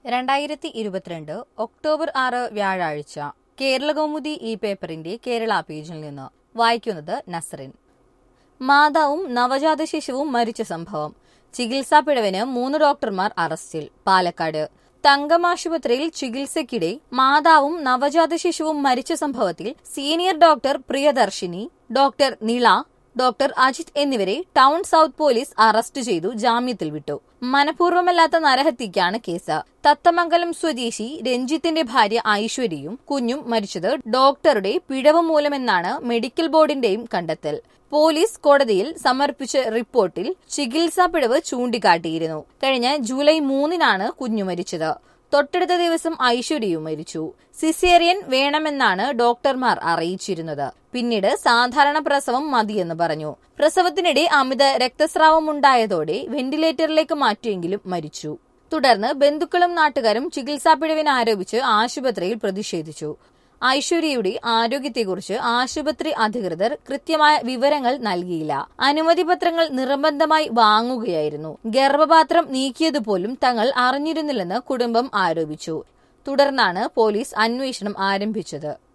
രണ്ടായിരത്തി ഇരുപത്തിരണ്ട് ഒക്ടോബർ ആറ് വ്യാഴാഴ്ച കേരളകൗമുദി ഈ പേപ്പറിന്റെ കേരള പേജിൽ നിന്ന് വായിക്കുന്നത് നസറിൻ മാതാവും നവജാത ശിശുവും മരിച്ച സംഭവം ചികിത്സാ പിഴവിന് മൂന്ന് ഡോക്ടർമാർ അറസ്റ്റിൽ പാലക്കാട് തങ്കം ആശുപത്രിയിൽ ചികിത്സയ്ക്കിടെ മാതാവും നവജാത ശിശുവും മരിച്ച സംഭവത്തിൽ senior doctor Priyadarshini doctor Nila doctor Ajith എന്നിവരെ ടൗൺ സൗത്ത് പോലീസ് അറസ്റ്റ് ചെയ്തു ജാമ്യത്തിൽ വിട്ടു മനഃപൂർവ്വമല്ലാത്ത നരഹത്യക്കാണ് കേസ് തത്തമംഗലം സ്വദേശി രഞ്ജിത്തിന്റെ ഭാര്യ ഐശ്വര്യയും കുഞ്ഞും മരിച്ചത് ഡോക്ടറുടെ പിഴവ് മൂലമെന്നാണ് മെഡിക്കൽ ബോർഡിന്റെയും കണ്ടെത്തൽ പോലീസ് കോടതിയിൽ സമർപ്പിച്ച റിപ്പോർട്ടിൽ ചികിത്സാ പിഴവ് ചൂണ്ടിക്കാട്ടിയിരുന്നു കഴിഞ്ഞ ജൂലൈ മൂന്നിനാണ് കുഞ്ഞു മരിച്ചത് തൊട്ടടുത്ത ദിവസം ഐശ്വര്യയും മരിച്ചു സിസേറിയൻ വേണമെന്നാണ് ഡോക്ടർമാർ അറിയിച്ചിരുന്നത് പിന്നീട് സാധാരണ പ്രസവം മതിയെന്ന് പറഞ്ഞു പ്രസവത്തിനിടെ അമിത രക്തസ്രാവം ഉണ്ടായതോടെ വെന്റിലേറ്ററിലേക്ക് മാറ്റിയെങ്കിലും മരിച്ചു തുടർന്ന് ബന്ധുക്കളും നാട്ടുകാരും ചികിത്സാ പിഴവിന് ആരോപിച്ച് ആശുപത്രിയിൽ പ്രതിഷേധിച്ചു ഐശ്വര്യയുടെ ആരോഗ്യത്തെക്കുറിച്ച് ആശുപത്രി അധികൃതർ കൃത്യമായ വിവരങ്ങൾ നൽകിയില്ല അനുമതി പത്രങ്ങൾ നിർബന്ധമായി വാങ്ങുകയായിരുന്നു ഗർഭപാത്രം നീക്കിയതുപോലും തങ്ങൾ അറിഞ്ഞിരുന്നില്ലെന്ന് കുടുംബം ആരോപിച്ചു തുടർന്നാണ് പോലീസ് അന്വേഷണം ആരംഭിച്ചത്